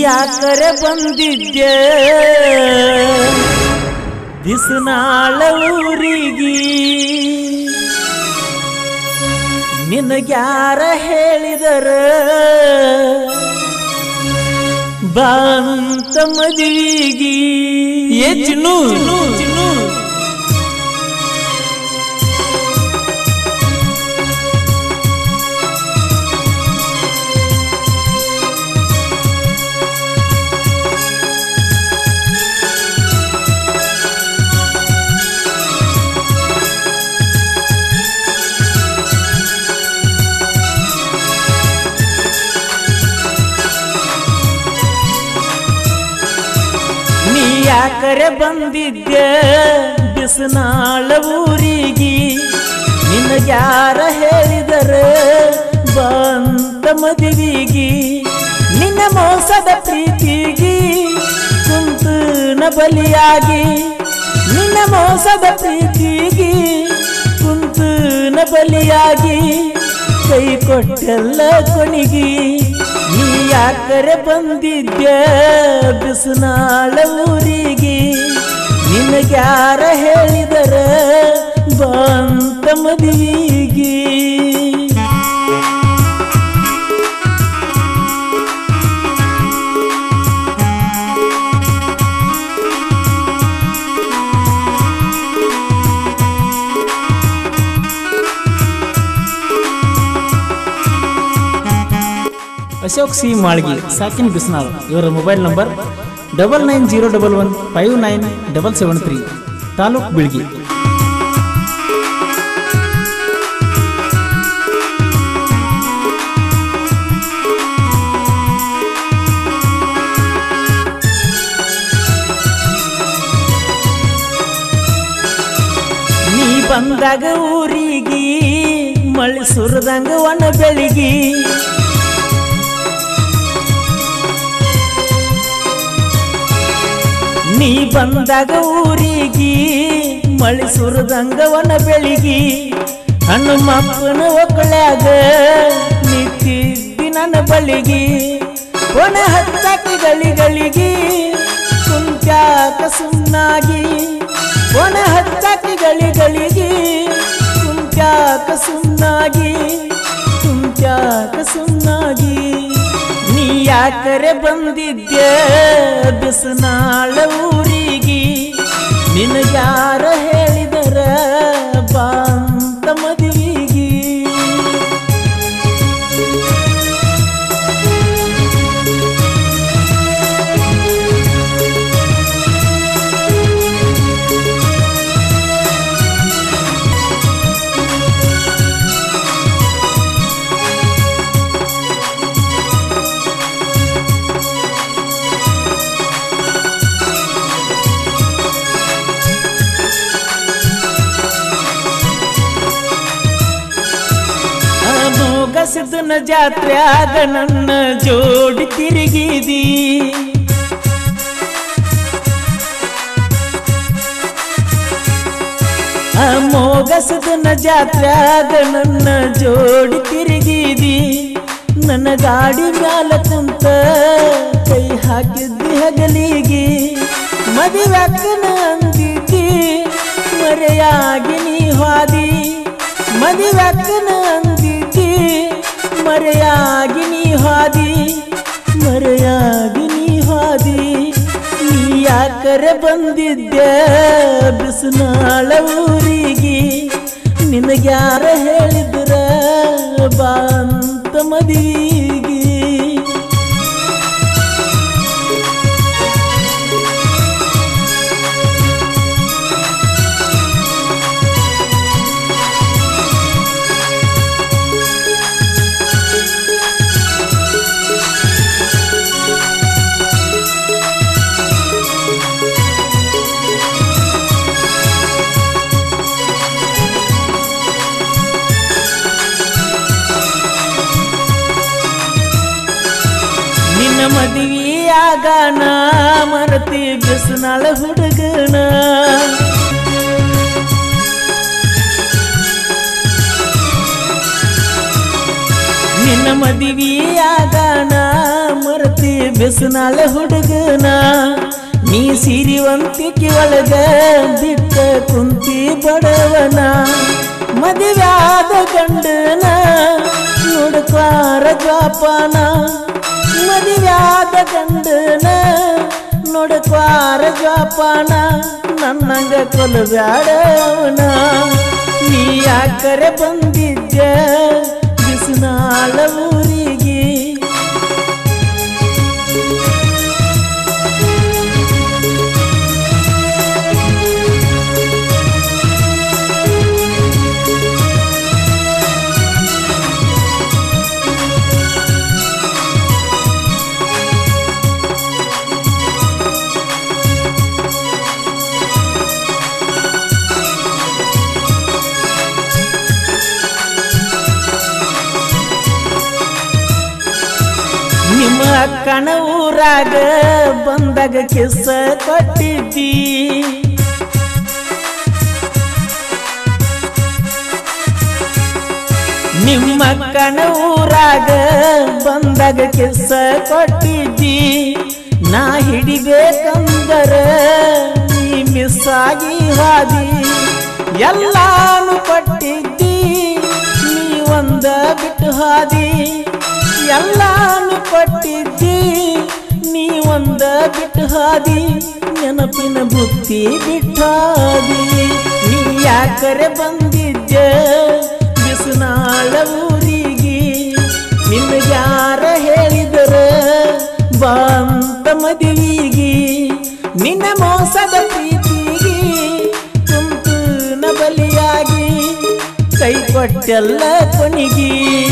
ಯಾಕರೆ ಬಂದಿದ್ದೆ ಬಿಸಿನಾಳ ಊರಿಗಿ ನಿನಗ್ಯಾರ ಹೇಳಿದರ ಬಾಂತ ಮದುವಿಗಿ ಏ ಚಿನ್ನು ಚಿನ್ನು ನೀ ಯಾಕರೆ ಬಂದಿದ್ದೆ ಬಿಸಿನಾಳ ಊರಿಗಿ ನಿನಗ್ಯಾರ ಹೇಳಿದರ ಬಂತ ಮದುವಿಗಿ ನಿನ್ನ ಮೋಸದ ಪ್ರೀತಿಗಿ ಕುಂತು ನ ಬಲಿಯಾಗಿ ನಿನ್ನ ಮೋಸದ ಪ್ರೀತಿಗಿ ಕುಂತು ನ ಬಲಿಯಾಗಿ ಕೈ ಕೊಟ್ಟೆಲ್ಲ ಕೊನಿಗಿ ನೀ ಯಾಕರೆ ಬಂದಿದ್ದೆ ಬಿಸಿನಾಳ ಊರಿಗಿ ನಿನಗ್ಯಾರ ಹೇಳಿದರ ಬಂತ ಮದುವಿಗಿ ಅಶೋಕ್ ಸಿ ಮಾಳ್ಗಿ ಸಾಕಿನ್ ಬಿಸ್ನಾಳ್ ಇವರ mobile number double nine zero double one five nine double seven three taluk Bilgi ನೀ ಬಂದಾಗ ಊರಿಗಿ ಮಳಿ ಸುರದಂಗ ಒಣ ಬೆಳಿಗಿ ನೀ ಬಂದಾಗ ಊರಿಗಿ ಮಳಿ ಸುರದಂಗ ಒಣ ಬೆಳಿಗಿ ಹನುಮಪ್ಪನ ಒಕ್ಕಳ್ಯಾಗ ನಿಂತಿದ್ದಿ ನನ್ನ ಬಳಿಗಿ ಒಣ ಹತ್ತಾಕಿ ಗಳಿಗಳಿಗೆ ಕುಂತ್ಯಾಕ ಸುಮ್ಮನಾಗಿ ಒಣ ಹತ್ತಾಕಿ ಗಳಿಗಳಿಗೆ ಕುಂತ್ಯಾಕ ಸುಮ್ಮನಾಗಿ ಕುಂತ್ಯಾಕ ಸುಮ್ಮನಾಗಿ ನೀ ಯಾಕರೆ ಬಂದಿದ್ದೆ ಬಿಸಿನಾಳ ಊರಿಗಿ ನಿನಗ್ಯಾರ ಹೇಳಿದರ ಬಾಂತ ಮದುವಿಗಿ ಮೋಗಸಿದ್ದನ ಜಾತ್ರ್ಯಾಗ ನನ್ನ ಜೋಡಿ ತಿರುಗಿದಿ ಮೋಗಸದನ ಜಾತ್ರ್ಯಾಗ ನನ್ನ ಜೋಡಿ ತಿರುಗಿದಿ ನನ್ನ ಗಾಡಿ ಮ್ಯಾಲ ಕುಂತ ಕೈ ಹಾಕಿದ್ದಿ ಹಗಲಿಗಿ ಮದುವೆಕ್ಕನ ಅಂದಿದ್ದಿ ಮರೆಯಾಗಿ ನೀ ಹಾದಿ ಮದುವೆಕ್ಕನ ಅಂದಿದ್ದಿ ಮರೆಯಾಗಿ ನೀ ಹಾದಿ ಮರೆಯಾಗಿ ನೀ ಹಾದಿ ನೀ ಯಾಕರೆ ಬಂದಿದ್ದೆ ಬಿಸಿನಾಳ ಊರಿಗಿ ನಿನಗ್ಯಾರ ಹೇಳಿದ್ರ ಬಾಂತ ಮದುವಿಗಿ ನಿನ್ನ ಮದುವೆಯಾಗ ನಾ ಮರತಿ ಬಿಸಿನಾಳ ಹುಡುಗನ ನಿನ್ನ ಮದುವೆಯಾಗ ನಾ ಮರತಿ ಬಿಸಿನಾಳ ಹುಡುಗನ ನೀ ಸಿರಿವಂತಿಕೆ ಒಳಗ ಬಿಟ್ಟ ಕುಂತಿ ಬಡವನ ಮದುವ್ಯಾದ ಗಂಡನ ನೋಡ್ಕ್ವಾರ ಜ್ವಾಪಾನ ಮದುವ್ಯಾದ ಗಂಡನ ನೋಡ್ಕ್ವಾರ ಜ್ವಾಪಾನ ನನ್ನಂಗ ಕೊಲಬ್ಯಾಡ ಅವನ ನೀ ಯಾಕರೆ ಬಂದಿದ್ದ ಬಿಸಿನಾಳ ಊರಿಗೆ ನಿಮ್ಮ ಅಕ್ಕನ ಊರಾಗ ಬಂದಾಗ ಕಿಸ್ಸ ಕೊಟ್ಟಿದ್ದಿ ನಿಮ್ಮ ಅಕ್ಕನ ಊರಾಗ ಬಂದಾಗ ಕಿಸ್ಸ ಕೊಟ್ಟಿದ್ದಿ ನಾ ಹಿಡಿಬೇಕಂದರ ನೀ ಮಿಸ್ ಆಗಿ ಹಾದಿ ಎಲ್ಲಾನು ಕೊಟ್ಟಿದ್ದಿ ನೀ ಒಂದ ಬಿಟ್ಟು ಹಾದಿ ಎಲ್ಲಾನು ಕೊಟ್ಟಿದ್ದಿ ನೀ ಒಂದ ಬಿಟ್ಟು ಹಾದಿ ನೆನಪಿನ ಬುತ್ತಿ ಬಿಟ್ಟಾದಿ ನೀ ಯಾಕರೆ ಬಂದಿದ್ದ ಬಿಸಿನಾಳ ಊರಿಗೆ ನಿನಗ್ಯಾರ ಹೇಳಿದರ ಬಂತ ಮದುವಿಗೆ ನಿನ್ನ ಮೋಸದ ಪ್ರೀತಿಗೆ ಕುಂತು ನ ಬಲಿಯಾಗಿ ಕೈ ಕೊಟ್ಟೆಲ್ಲ ಕೊನಿಗಿ